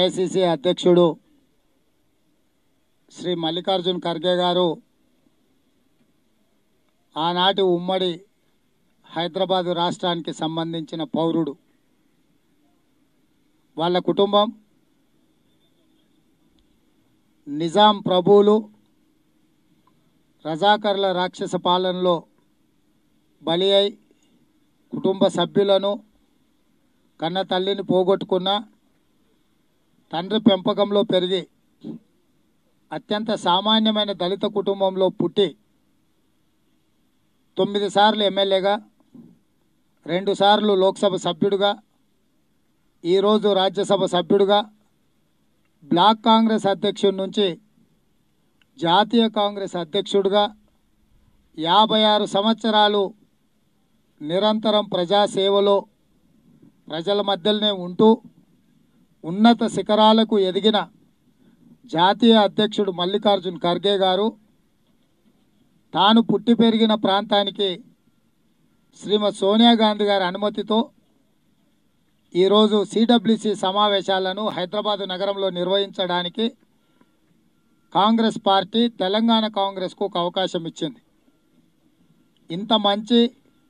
AICC అధ్యక్షుడు శ్రీ మల్లికార్జున్ ఖర్గే గారు ఆనాటి ఉమ్మడి హైదరాబాదు రాష్ట్రానికి సంబంధించిన పౌరుడు వాళ్ళ కుటుంబం నిజాం ప్రభువులు రజాకర్ల రాక్షస పాలనలో బలి అయి కుటుంబ సభ్యులను కన్న తల్లిని పోగొట్టుకున్న తండ్రి పెంపకంలో పెరిగి అత్యంత సామాన్యమైన దళిత కుటుంబంలో పుట్టి తొమ్మిది సార్లు ఎమ్మెల్యేగా రెండు సార్లు లోక్సభ సభ్యుడిగా ఈరోజు రాజ్యసభ సభ్యుడిగా బ్లాక్ కాంగ్రెస్ అధ్యక్షుడి నుంచి జాతీయ కాంగ్రెస్ అధ్యక్షుడిగా యాభై ఆరు సంవత్సరాలు నిరంతరం ప్రజాసేవలో ప్రజల మధ్యలోనే ఉంటూ ఉన్నత శిఖరాలకు ఎదిగిన జాతీయ అధ్యక్షుడు మల్లికార్జున్ ఖర్గే గారు తాను పుట్టి పెరిగిన ప్రాంతానికి శ్రీమతి సోనియా గాంధీ గారి అనుమతితో ఈరోజు సిడబ్ల్యూసి సమావేశాలను హైదరాబాద్ నగరంలో నిర్వహించడానికి కాంగ్రెస్ పార్టీ తెలంగాణ కాంగ్రెస్కు ఒక అవకాశం ఇచ్చింది ఇంత మంచి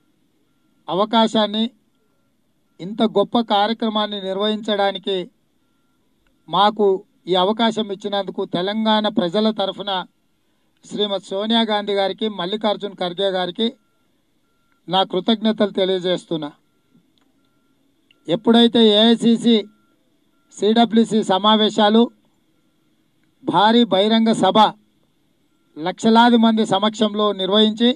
అవకాశాన్ని ఇంత గొప్ప కార్యక్రమాన్ని నిర్వహించడానికి మాకు ఈ అవకాశం ఇచ్చినందుకు తెలంగాణ ప్రజల తరఫున శ్రీమతి సోనియా గాంధీ గారికి మల్లికార్జున్ ఖర్గే గారికి నా కృతజ్ఞతలు తెలియజేస్తున్నా ఎప్పుడైతే ఏఐసిసి సిడబ్ల్యూసి సమావేశాలు భారీ బహిరంగ సభ లక్షలాది మంది సమక్షంలో నిర్వహించి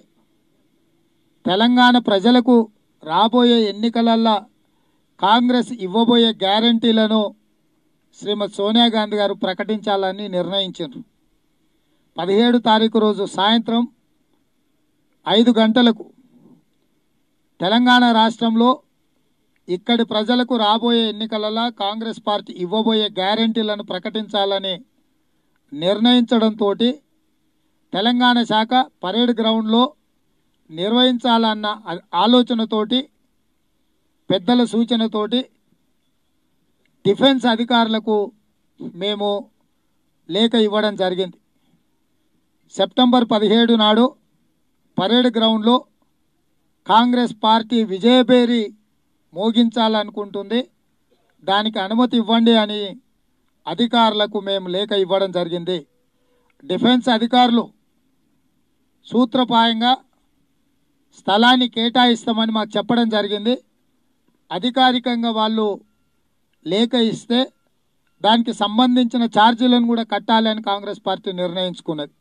తెలంగాణ ప్రజలకు రాబోయే ఎన్నికలల్లో కాంగ్రెస్ ఇవ్వబోయే గ్యారంటీలను శ్రీమతి సోనియా గాంధీ గారు ప్రకటించాలని నిర్ణయించారు పదిహేడు తారీఖు రోజు సాయంత్రం ఐదు గంటలకు తెలంగాణ రాష్ట్రంలో ఇక్కడి ప్రజలకు రాబోయే ఎన్నికలలో కాంగ్రెస్ పార్టీ ఇవ్వబోయే గ్యారంటీలను ప్రకటించాలని నిర్ణయించడంతో తెలంగాణ శాఖ పరేడ్ గ్రౌండ్లో నిర్వహించాలన్న ఆ- ఆలోచనతోటి పెద్దల సూచనతోటి డిఫెన్స్ అధికారులకు మేము లేఖ ఇవ్వడం జరిగింది సెప్టెంబర్ పదిహేడు నాడు పరేడ్ గ్రౌండ్లో కాంగ్రెస్ పార్టీ విజయభేరి మోగించాలనుకుంటుంది దానికి అనుమతి ఇవ్వండి అని అధికారులకు మేము లేఖ ఇవ్వడం జరిగింది డిఫెన్స్ అధికారులు సూత్రపాయంగా స్థలాన్ని కేటాయిస్తామని మాకు చెప్పడం జరిగింది అధికారికంగా వాళ్ళు లేఖ ఇస్తే దానికి సంబంధించిన ఛార్జీలను కూడా కట్టాలని కాంగ్రెస్ పార్టీ నిర్ణయించుకున్నది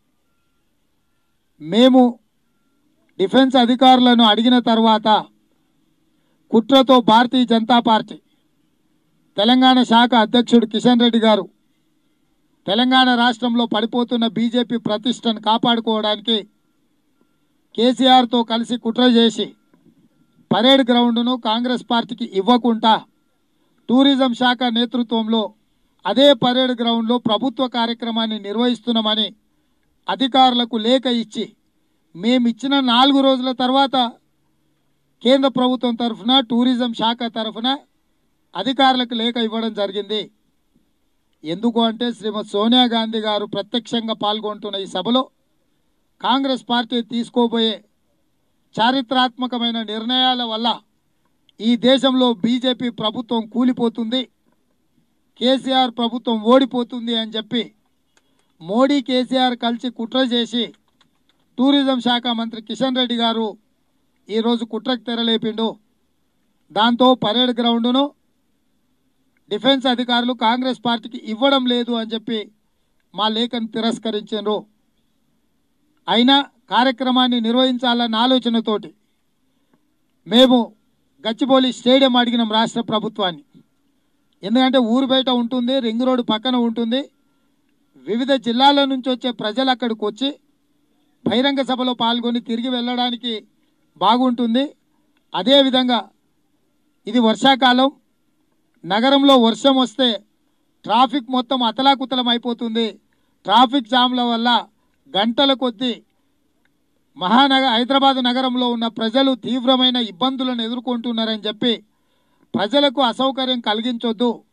మేము డిఫెన్స్ అధికారులను అడిగిన తర్వాత కుట్రతో భారతీయ జనతా పార్టీ తెలంగాణ శాఖ అధ్యక్షుడు కిషన్ రెడ్డి గారు తెలంగాణ రాష్ట్రంలో పడిపోతున్న బీజేపీ ప్రతిష్టను కాపాడుకోవడానికి కేసీఆర్తో కలిసి కుట్ర చేసి పరేడ్ గ్రౌండ్ను కాంగ్రెస్ పార్టీకి ఇవ్వకుండా టూరిజం శాఖ నేతృత్వంలో అదే పరేడ్ గ్రౌండ్లో ప్రభుత్వ కార్యక్రమాన్ని నిర్వహిస్తున్నామని అధికారులకు లేఖ ఇచ్చి మేము ఇచ్చిన నాలుగు రోజుల తర్వాత కేంద్ర ప్రభుత్వం తరఫున టూరిజం శాఖ తరఫున అధికారులకు లేఖ ఇవ్వడం జరిగింది ఎందుకు అంటే శ్రీమతి సోనియా గాంధీ గారు ప్రత్యక్షంగా పాల్గొంటున్న ఈ సభలో కాంగ్రెస్ పార్టీ తీసుకోబోయే చారిత్రాత్మకమైన నిర్ణయాల వల్ల ఈ దేశంలో బీజేపీ ప్రభుత్వం కూలిపోతుంది కేసీఆర్ ప్రభుత్వం ఓడిపోతుంది అని చెప్పి మోడీ కేసీఆర్ కలిసి కుట్ర చేసి టూరిజం శాఖ మంత్రి కిషన్ రెడ్డి గారు ఈరోజు కుట్రకు తెరలేపిండు దాంతో పరేడ్ గ్రౌండ్ను డిఫెన్స్ అధికారులు కాంగ్రెస్ పార్టీకి ఇవ్వడం లేదు అని చెప్పి మా లేఖను తిరస్కరించారు అయినా కార్యక్రమాన్ని నిర్వహించాలన్న ఆలోచనతోటి మేము గచ్చిబౌలి స్టేడియం అడిగినాం రాష్ట్ర ప్రభుత్వాన్ని ఎందుకంటే ఊరు బయట ఉంటుంది రింగ్ రోడ్డు పక్కన ఉంటుంది వివిధ జిల్లాల నుంచి వచ్చే ప్రజలు అక్కడికి వచ్చి బహిరంగ సభలో పాల్గొని తిరిగి వెళ్ళడానికి బాగుంటుంది అదేవిధంగా ఇది వర్షాకాలం నగరంలో వర్షం వస్తే ట్రాఫిక్ మొత్తం అతలాకుతలం అయిపోతుంది ట్రాఫిక్ జామ్ల వల్ల గంటల కొద్దీ మహానగర హైదరాబాద్ నగరంలో ఉన్న ప్రజలు తీవ్రమైన ఇబ్బందులను ఎదుర్కొంటున్నారని చెప్పి ప్రజలకు అసౌకర్యం కలిగించొద్దు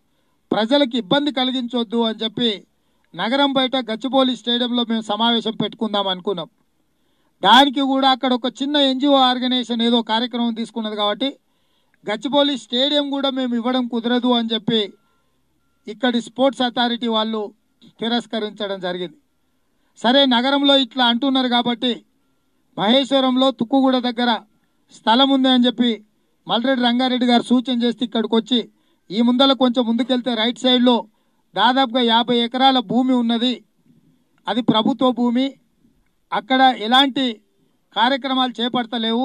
ప్రజలకు ఇబ్బంది కలిగించొద్దు అని చెప్పి నగరం బయట గచ్చిబౌలి స్టేడియంలో మేము సమావేశం పెట్టుకుందాం అనుకున్నాం దానికి కూడా అక్కడ ఒక చిన్న ఎన్జిఓ ఆర్గనైజేషన్ ఏదో కార్యక్రమం తీసుకున్నది కాబట్టి గచ్చిబౌలి స్టేడియం కూడా మేము ఇవ్వడం కుదరదు అని చెప్పి ఇక్కడి స్పోర్ట్స్ అథారిటీ వాళ్ళు తిరస్కరించడం జరిగింది సరే నగరంలో ఇట్లా అంటున్నారు కాబట్టి మహేశ్వరంలో తుక్కుగూడ దగ్గర స్థలం ఉంది అని చెప్పి మల్రెడ్డి రంగారెడ్డి గారు సూచన చేస్తే ఇక్కడికి వచ్చి ఈ ముందల కొంచెం ముందుకెళ్తే రైట్ సైడ్లో దాదాపుగా యాభై ఎకరాల భూమి ఉన్నది అది ప్రభుత్వ భూమి అక్కడ ఎలాంటి కార్యక్రమాలు చేపడతలేవు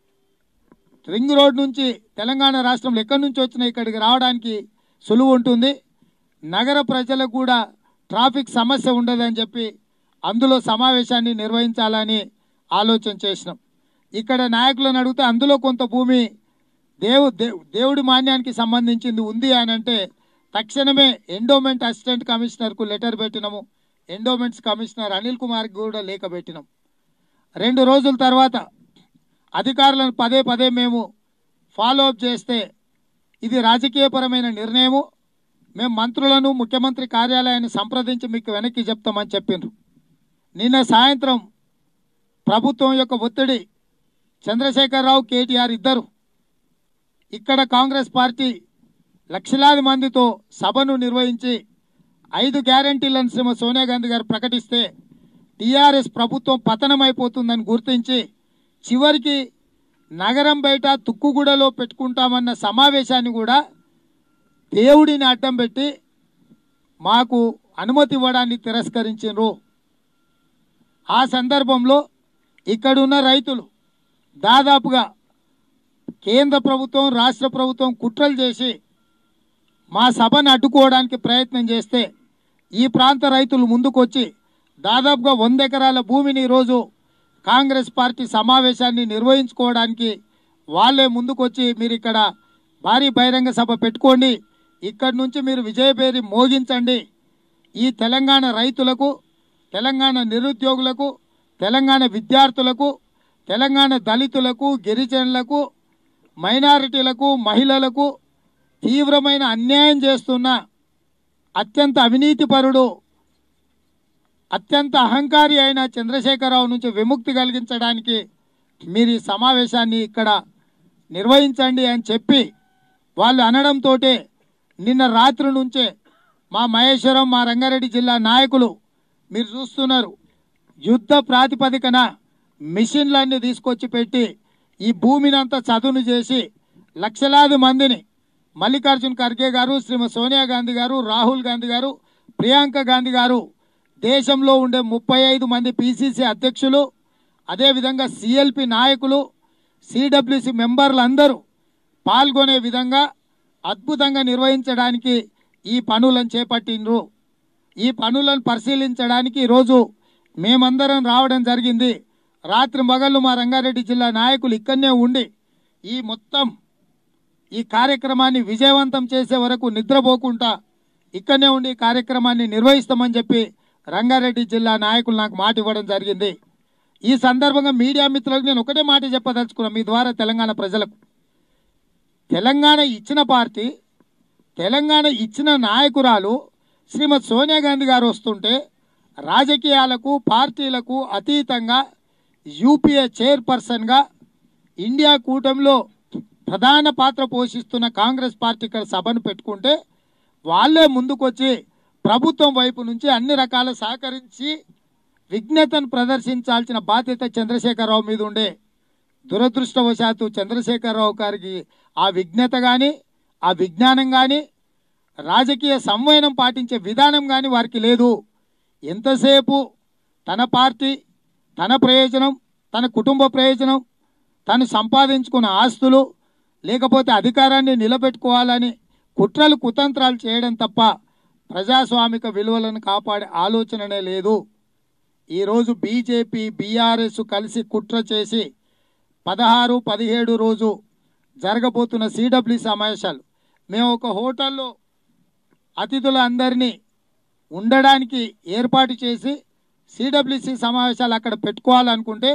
రింగ్ రోడ్ నుంచి తెలంగాణ రాష్ట్రంలో ఎక్కడి నుంచి వచ్చినా ఇక్కడికి రావడానికి సులువు ఉంటుంది నగర ప్రజలకు కూడా ట్రాఫిక్ సమస్య ఉండదని చెప్పి అందులో సమావేశాన్ని నిర్వహించాలని ఆలోచన చేసినాం ఇక్కడ నాయకులను అడిగితే అందులో కొంత భూమి దేవు దేవ్- దేవుడి మాన్యానికి సంబంధించింది ఉంది అని అంటే తక్షణమే ఎండోమెంట్ అసిస్టెంట్ కమిషనర్కు లెటర్ పెట్టినాము ఎండోమెంట్స్ కమిషనర్ అనిల్ కుమార్కి కూడా లేఖ పెట్టినాం రెండు రోజుల తర్వాత అధికారులను పదే పదే మేము ఫాలో అప్ చేస్తే ఇది రాజకీయపరమైన నిర్ణయము మేము మంత్రులను ముఖ్యమంత్రి కార్యాలయాన్ని సంప్రదించి మీకు వెనక్కి చెప్తామని చెప్పిండ్రు నిన్న సాయంత్రం ప్రభుత్వం యొక్క ఒత్తిడి చంద్రశేఖరరావు కేటీఆర్ ఇద్దరు ఇక్కడ కాంగ్రెస్ పార్టీ లక్షలాది మందితో సభను నిర్వహించి ఐదు గ్యారంటీలను శ్రీమ సోనియా గాంధీ గారు ప్రకటిస్తే టీఆర్ఎస్ ప్రభుత్వం పతనమైపోతుందని గుర్తించి చివరికి నగరం బయట తుక్కుగూడలో పెట్టుకుంటామన్న సమావేశాన్ని కూడా దేవుడిని అడ్డం పెట్టి మాకు అనుమతి ఇవ్వడాన్ని తిరస్కరించారు ఆ సందర్భంలో ఇక్కడున్న రైతులు దాదాపుగా కేంద్ర ప్రభుత్వం రాష్ట్ర ప్రభుత్వం కుట్రలు చేసి మా సభను అడ్డుకోవడానికి ప్రయత్నం చేస్తే ఈ ప్రాంత రైతులు ముందుకొచ్చి దాదాపుగా వంద ఎకరాల భూమిని ఈరోజు కాంగ్రెస్ పార్టీ సమావేశాన్ని నిర్వహించుకోవడానికి వాళ్ళే ముందుకొచ్చి మీరు ఇక్కడ భారీ బహిరంగ సభ పెట్టుకోండి ఇక్కడి నుంచి మీరు విజయపేరి మోగించండి ఈ తెలంగాణ రైతులకు తెలంగాణ నిరుద్యోగులకు తెలంగాణ విద్యార్థులకు తెలంగాణ దళితులకు గిరిజనులకు మైనారిటీలకు మహిళలకు తీవ్రమైన అన్యాయం చేస్తున్న అత్యంత అవినీతిపరుడు అత్యంత అహంకారి అయిన చంద్రశేఖరరావు నుంచి విముక్తి కలిగించడానికి మీరు ఈ సమావేశాన్ని ఇక్కడ నిర్వహించండి అని చెప్పి వాళ్ళు అనడంతో నిన్న రాత్రి నుంచే మా మహేశ్వరం మా రంగారెడ్డి జిల్లా నాయకులు మీరు చూస్తున్నారు యుద్ధ ప్రాతిపదికన మిషన్లన్నీ తీసుకొచ్చి పెట్టి ఈ భూమిని అంతా చదును చేసి లక్షలాది మందిని మల్లికార్జున్ ఖర్గే గారు శ్రీమతి సోనియా గాంధీ గారు రాహుల్ గాంధీ గారు ప్రియాంక గాంధీ గారు దేశంలో ఉండే ముప్పై ఐదు మంది పిసిసి అధ్యక్షులు అదేవిధంగా సిఎల్పి నాయకులు సిడబ్ల్యూసి మెంబర్లు అందరూ పాల్గొనే విధంగా అద్భుతంగా నిర్వహించడానికి ఈ పనులను చేపట్టిండ్రు ఈ పనులను పరిశీలించడానికి ఈరోజు మేమందరం రావడం జరిగింది రాత్రి మగళ్ళు మా రంగారెడ్డి జిల్లా నాయకులు ఇక్కడనే ఉండి ఈ మొత్తం ఈ కార్యక్రమాన్ని విజయవంతం చేసే వరకు నిద్రపోకుండా ఇక్కడనే ఉండి ఈ కార్యక్రమాన్ని నిర్వహిస్తామని చెప్పి రంగారెడ్డి జిల్లా నాయకులు నాకు మాట ఇవ్వడం జరిగింది ఈ సందర్భంగా మీడియా మిత్రులకు నేను ఒకటే మాట చెప్పదలుచుకున్నాను మీ ద్వారా తెలంగాణ ప్రజలకు తెలంగాణ ఇచ్చిన పార్టీ తెలంగాణ ఇచ్చిన నాయకురాలు శ్రీమతి సోనియా గాంధీ గారు వస్తుంటే రాజకీయాలకు పార్టీలకు అతీతంగా యూపీఏ చైర్పర్సన్గా ఇండియా కూటమిలో ప్రధాన పాత్ర పోషిస్తున్న కాంగ్రెస్ పార్టీ ఇక్కడ సభను పెట్టుకుంటే వాళ్ళే ముందుకొచ్చి ప్రభుత్వం వైపు నుంచి అన్ని రకాల సహకరించి విఘ్నతను ప్రదర్శించాల్సిన బాధ్యత చంద్రశేఖరరావు మీద ఉండే దురదృష్టవశాత్తు చంద్రశేఖరరావు గారికి ఆ విఘ్నత కానీ ఆ విజ్ఞానం కానీ రాజకీయ సంవయనం పాటించే విధానం కానీ వారికి లేదు ఎంతసేపు తన పార్టీ తన ప్రయోజనం తన కుటుంబ ప్రయోజనం తను సంపాదించుకున్న ఆస్తులు లేకపోతే అధికారాన్ని నిలబెట్టుకోవాలని కుట్రలు కుతంత్రాలు చేయడం తప్ప ప్రజాస్వామిక విలువలను కాపాడే ఆలోచననే లేదు ఈరోజు బీజేపీ బీఆర్ఎస్ కలిసి కుట్ర చేసి పదహారు పదిహేడు రోజు జరగబోతున్న సిడబ్ల్యూ సమావేశాలు మేము ఒక హోటల్లో అతిథులందరినీ ఉండడానికి ఏర్పాటు చేసి సిడబ్ల్యూసి సమావేశాలు అక్కడ పెట్టుకోవాలనుకుంటే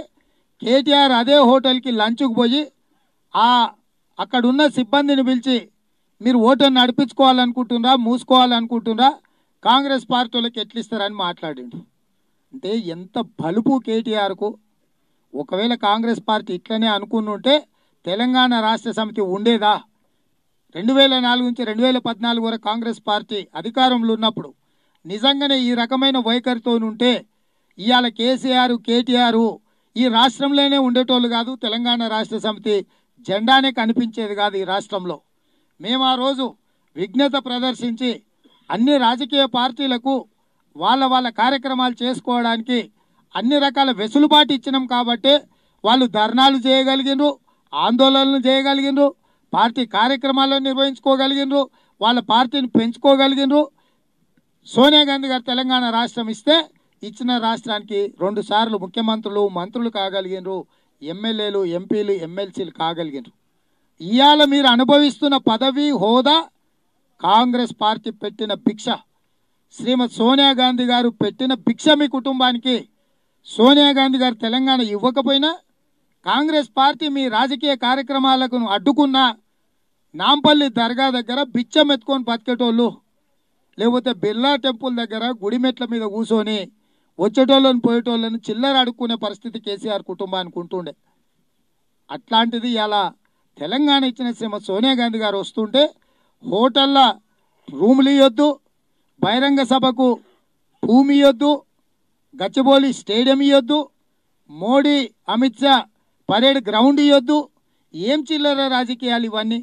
కేటీఆర్ అదే హోటల్కి లంచ్కు పోయి ఆ అక్కడున్న సిబ్బందిని పిలిచి మీరు ఓటును నడిపించుకోవాలనుకుంటున్నారా మూసుకోవాలనుకుంటున్నారా కాంగ్రెస్ పార్టీ వాళ్ళకి ఎట్లిస్తారని మాట్లాడిండు అంటే ఎంత బలుపు కేటీఆర్కు ఒకవేళ కాంగ్రెస్ పార్టీ ఇట్లనే అనుకుని ఉంటే తెలంగాణ రాష్ట్ర సమితి ఉండేదా రెండు వేల నాలుగు నుంచి రెండు వేల పద్నాలుగు వరకు కాంగ్రెస్ పార్టీ అధికారంలో ఉన్నప్పుడు నిజంగానే ఈ రకమైన వైఖరితో ఉంటే ఇవాళ కేసీఆర్ కేటీఆర్ ఈ రాష్ట్రంలోనే ఉండేటోళ్ళు కాదు తెలంగాణ రాష్ట్ర సమితి జెండానే కనిపించేది కాదు ఈ రాష్ట్రంలో మేము ఆ రోజు విఘ్నత ప్రదర్శించి అన్ని రాజకీయ పార్టీలకు వాళ్ళ వాళ్ళ కార్యక్రమాలు చేసుకోవడానికి అన్ని రకాల వెసులుబాటు ఇచ్చినాం కాబట్టి వాళ్ళు ధర్నాలు చేయగలిగినరు ఆందోళనలు చేయగలిగినరు పార్టీ కార్యక్రమాలను నిర్వహించుకోగలిగినరు వాళ్ళ పార్టీని పెంచుకోగలిగినరు సోనియా గాంధీ గారు తెలంగాణ రాష్ట్రం ఇస్తే ఇచ్చిన రాష్ట్రానికి రెండు సార్లు ముఖ్యమంత్రులు మంత్రులు కాగలిగినరు ఎమ్మెల్యేలు ఎంపీలు ఎమ్మెల్సీలు కాగలిగినరు ఇవాళ మీరు అనుభవిస్తున్న పదవి హోదా కాంగ్రెస్ పార్టీ పెట్టిన భిక్ష శ్రీమతి సోనియా గాంధీ గారు పెట్టిన భిక్ష మీ కుటుంబానికి సోనియా గాంధీ గారు తెలంగాణ ఇవ్వకపోయినా కాంగ్రెస్ పార్టీ మీ రాజకీయ కార్యక్రమాలకు అడ్డుకున్న నాంపల్లి దర్గా దగ్గర బిచ్చం ఎత్తుకొని బతికేటోళ్ళు లేకపోతే బిర్లా టెంపుల్ దగ్గర గుడిమెట్ల మీద కూర్చొని వచ్చేటోళ్ళని పోయేటోళ్ళని చిల్లర అడుక్కునే పరిస్థితి కేసీఆర్ కుటుంబానికి ఉంటుండే అట్లాంటిది ఇలా తెలంగాణ ఇచ్చిన శ్రీమతి సోనియా గాంధీ గారు వస్తుంటే హోటళ్ళ రూములు ఇవ్వద్దు బహిరంగ సభకు భూమి ఇవ్వద్దు గచ్చిబౌలి స్టేడియం ఇవ్వద్దు మోడీ అమిత్ షా పరేడ్ గ్రౌండ్ ఇవ్వద్దు ఏం చిల్లర రాజకీయాలు ఇవన్నీ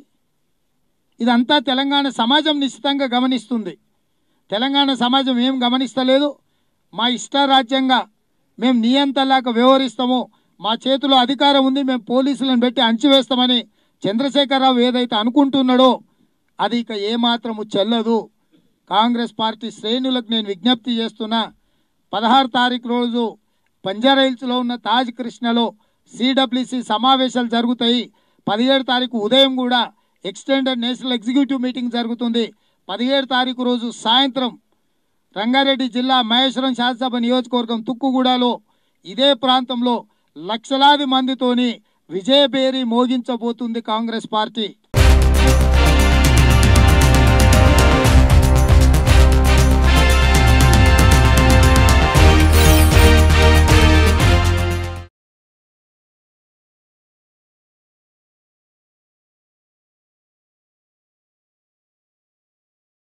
ఇదంతా తెలంగాణ సమాజం నిశ్చితంగా గమనిస్తుంది తెలంగాణ సమాజం ఏం గమనిస్తలేదు మా ఇష్టారాజ్యంగా మేము నియంతలాగా వ్యవహరిస్తాము మా చేతిలో అధికారం ఉంది మేము పోలీసులను పెట్టి అణచివేస్తామని చంద్రశేఖరరావు ఏదైతే అనుకుంటున్నాడో అది ఇక ఏమాత్రము చెల్లదు కాంగ్రెస్ పార్టీ శ్రేణులకు నేను విజ్ఞప్తి చేస్తున్నా పదహారు తారీఖు రోజు బంజారాహిల్స్లో ఉన్న తాజ్ కృష్ణలో సిడబ్ల్యూసి సమావేశాలు జరుగుతాయి పదిహేడు తారీఖు ఉదయం కూడా ఎక్స్టెండెడ్ నేషనల్ ఎగ్జిక్యూటివ్ మీటింగ్ జరుగుతుంది పదిహేడు తారీఖు రోజు సాయంత్రం రంగారెడ్డి జిల్లా మహేశ్వరం శాసనసభ నియోజకవర్గం తుక్కుగూడలో ఇదే ప్రాంతంలో లక్షలాది మందితోని విజయబేరి మోగించబోతుంది కాంగ్రెస్ పార్టీ